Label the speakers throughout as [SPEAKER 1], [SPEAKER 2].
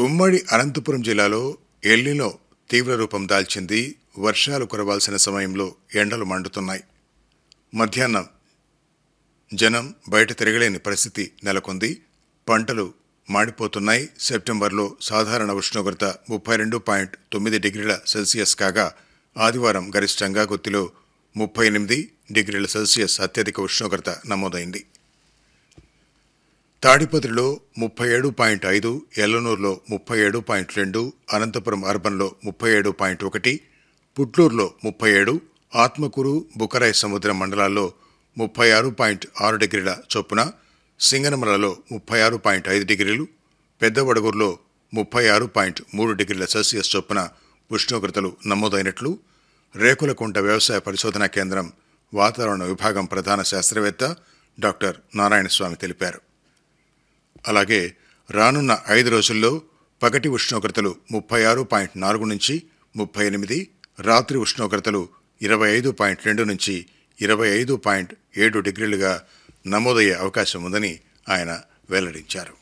[SPEAKER 1] ఉమ్మడి అనంతపురం జిల్లాలో ఎల్లిలో తీవ్ర రూపం దాల్చింది వర్షాలు కురవాల్సిన సమయంలో ఎండలు మండుతున్నాయి మధ్యాహ్నం జనం బయట తిరగలేని పరిస్థితి నెలకొంది పంటలు మాడిపోతున్నాయి సెప్టెంబర్లో సాధారణ ఉష్ణోగ్రత ముప్పై రెండు పాయింట్ తొమ్మిది డిగ్రీల సెల్సియస్ కాగా ఆదివారం గరిష్టంగా గుత్తిలో ముప్పై ఎనిమిది డిగ్రీల సెల్సియస్ అత్యధిక ఉష్ణోగ్రత నమోదైంది తాడిపత్రిలో ముప్పై ఏడు పాయింట్ ఐదు ఎల్లనూరులో ముప్పై ఏడు పాయింట్ రెండు అనంతపురం అర్బన్లో ముప్పై ఏడు పాయింట్ ఒకటి పుట్లూరులో ముప్పై ఏడు ఆత్మకూరు బుకరాయి సముద్రం మండలాల్లో ముప్పై ఆరు పాయింట్ ఆరు డిగ్రీల చొప్పున సింగనమలలో ముప్పై ఆరు పాయింట్ ఐదు డిగ్రీలు పెద్దవడగూరులో ముప్పై ఆరు పాయింట్ మూడు డిగ్రీల సెల్సియస్ చొప్పున ఉష్ణోగ్రతలు నమోదైనట్లు రేకులకుంట వ్యవసాయ పరిశోధనా కేంద్రం వాతావరణ విభాగం ప్రధాన శాస్త్రవేత్త డాక్టర్ నారాయణస్వామి తెలిపారు అలాగే రానున్న ఐదు రోజుల్లో పగటి ఉష్ణోగ్రతలు ముప్పై ఆరు పాయింట్ నాలుగు నుంచి ముప్పై ఎనిమిది రాత్రి ఉష్ణోగ్రతలు ఇరవై ఐదు పాయింట్ రెండు నుంచి ఇరవై ఐదు పాయింట్ ఏడు డిగ్రీలుగా నమోదయ్యే అవకాశం ఉందని ఆయన వెల్లడించారు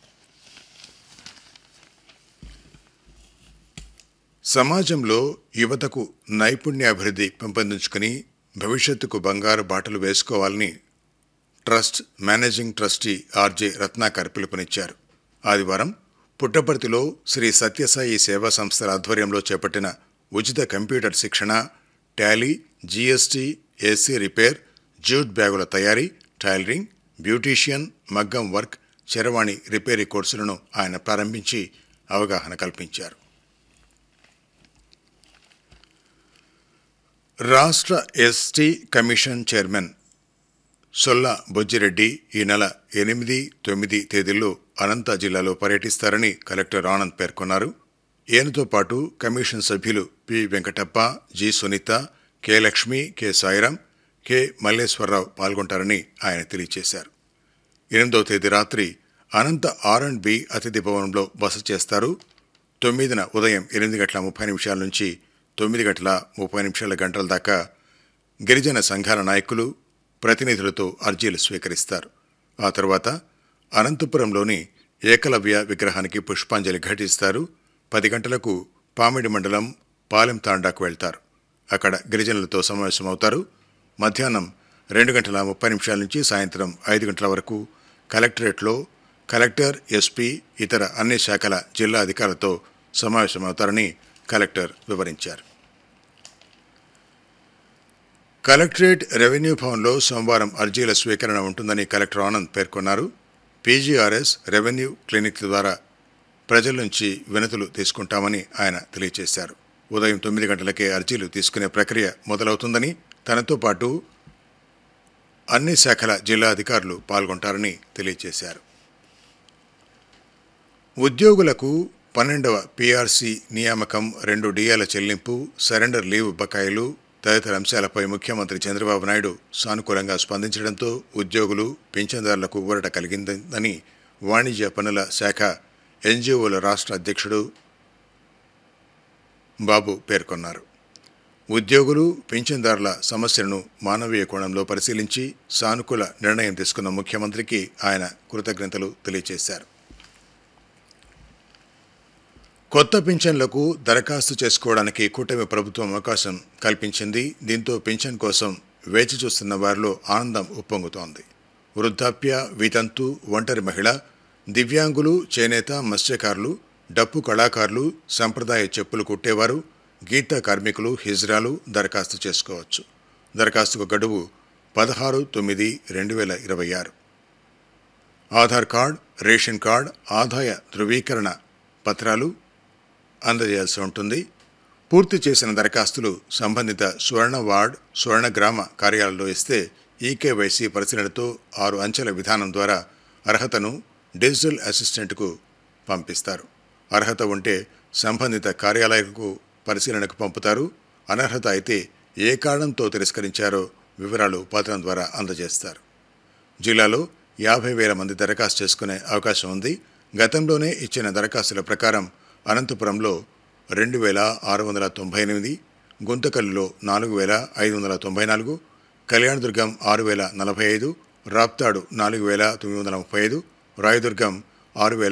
[SPEAKER 1] సమాజంలో యువతకు నైపుణ్యాభివృద్ధి పెంపొందించుకుని భవిష్యత్తుకు బంగారు బాటలు వేసుకోవాలని trust managing trustee RJ Ratnakar పిలుపునిచ్చారు ఆదివారం పుట్టపర్తిలో శ్రీ సత్యసాయి సేవా సంస్థల ఆధ్వర్యంలో చేపట్టిన ఉచిత కంప్యూటర్ శిక్షణ Tally GST AC repair jute బ్యాగుల తయారీ టైలరింగ్ బ్యూటీషియన్ మగ్గం వర్క్ చరవాణి రిపేరీ కోర్సులను ఆయన ప్రారంభించి అవగాహన కల్పించారు రాష్ట్ర ST commission chairman Solla Bojjireddy ఈ నెల ఎనిమిది తొమ్మిది తేదీల్లో అనంత జిల్లాలో పర్యటిస్తారని కలెక్టర్ ఆనంద్ పేర్కొన్నారు ఈయనతో పాటు కమిషన్ సభ్యులు P Venkatappa G Sunitha K Lakshmi K Sairam K Malleswararao పాల్గొంటారని ఆయన తెలియజేశారు ఎనిమిదవ తేదీ రాత్రి అనంత ఆర్ అండ్ బి అతిథి భవనంలో బస చేస్తారు తొమ్మిదిన ఉదయం ఎనిమిది గంటల ముప్పై నిమిషాల నుంచి తొమ్మిది గంటల ముప్పై నిమిషాల గంటల దాకా గిరిజన సంఘాల నాయకులు ప్రతినిధులతో అర్జీలు స్వీకరిస్తారు ఆ తర్వాత అనంతపురంలోని ఏకలవ్య విగ్రహానికి పుష్పాంజలి ఘటిస్తారు పది గంటలకు పామిడి మండలం పాలెం తాండాకు వెళ్తారు అక్కడ గిరిజనులతో సమావేశమవుతారు మధ్యాహ్నం రెండు గంటల ముప్పై నిమిషాల నుంచి సాయంత్రం ఐదు గంటల వరకు కలెక్టరేట్లో కలెక్టర్ ఎస్పీ ఇతర అన్ని శాఖల జిల్లా అధికారులతో సమావేశమవుతారని కలెక్టర్ వివరించారు కలెక్టరేట్ రెవెన్యూ భవన్లో సోమవారం అర్జీల స్వీకరణ ఉంటుందని కలెక్టర్ ఆనంద్ పేర్కొన్నారు పీజీఆర్ఎస్ రెవెన్యూ క్లినిక్ ద్వారా ప్రజల నుంచి వినతులు తీసుకుంటామని ఆయన తెలియజేశారు ఉదయం తొమ్మిది గంటలకే అర్జీలు తీసుకునే ప్రక్రియ మొదలవుతుందని తనతో పాటు అన్ని శాఖల జిల్లా అధికారులు పాల్గొంటారని తెలియజేశారు ఉద్యోగులకు పన్నెండవ పీఆర్సీ నియామకం రెండు డిఏల చెల్లింపు సరెండర్ లీవ్ బకాయిలు తదితర అంశాలపై ముఖ్యమంత్రి చంద్రబాబు నాయుడు సానుకూలంగా స్పందించడంతో ఉద్యోగులు పింఛన్దారులకు ఊరట కలిగిందని వాణిజ్య పనుల శాఖ ఎన్జిఓల రాష్ట్ర అధ్యక్షుడు బాబు పేర్కొన్నారు ఉద్యోగులు పింఛన్దారుల సమస్యలను మానవీయ కోణంలో పరిశీలించి సానుకూల నిర్ణయం తీసుకున్న ముఖ్యమంత్రికి ఆయన కృతజ్ఞతలు తెలియజేశారు కొత్త పింఛన్లకు దరఖాస్తు చేసుకోవడానికి కూటమి ప్రభుత్వం అవకాశం కల్పించింది దీంతో పింఛన్ కోసం వేచి చూస్తున్న వారిలో ఆనందం ఉప్పొంగుతోంది వృద్ధాప్య వితంతు ఒంటరి మహిళ దివ్యాంగులు చేనేత మత్స్యకారులు డప్పు కళాకారులు సంప్రదాయ చెప్పులు కుట్టేవారు గీత కార్మికులు హిజ్రాలు దరఖాస్తు చేసుకోవచ్చు దరఖాస్తుకు గడువు పదహారు తొమ్మిది రెండు వేల ఇరవై ఆరు ఆధార్ కార్డ్ రేషన్ కార్డ్ ఆదాయ ధృవీకరణ పత్రాలు అందజేయాల్సి ఉంటుంది పూర్తి చేసిన దరఖాస్తులు సంబంధిత స్వర్ణ వార్డ్ స్వర్ణ గ్రామ కార్యాలయంలో ఇస్తే ఈకేవైసీ పరిశీలనతో ఆరు అంచెల విధానం ద్వారా అర్హతను డిజిటల్ అసిస్టెంట్కు పంపిస్తారు అర్హత ఉంటే సంబంధిత కార్యాలయకు పరిశీలనకు పంపుతారు అనర్హత అయితే ఏ కారణంతో తిరస్కరించారో వివరాలు పత్రం ద్వారా అందజేస్తారు జిల్లాలో యాభై వేల మంది దరఖాస్తు చేసుకునే అవకాశం ఉంది గతంలోనే ఇచ్చిన దరఖాస్తుల ప్రకారం అనంతపురంలో రెండు వేల ఆరు వందల తొంభై ఎనిమిది గుంతకల్లులో నాలుగు వేల ఐదు వందల తొంభై నాలుగు కళ్యాణదుర్గం ఆరు వేల నలభై ఐదు రాప్తాడు నాలుగు వేల తొమ్మిది వందల ముప్పై ఐదు రాయదుర్గం ఆరు వేల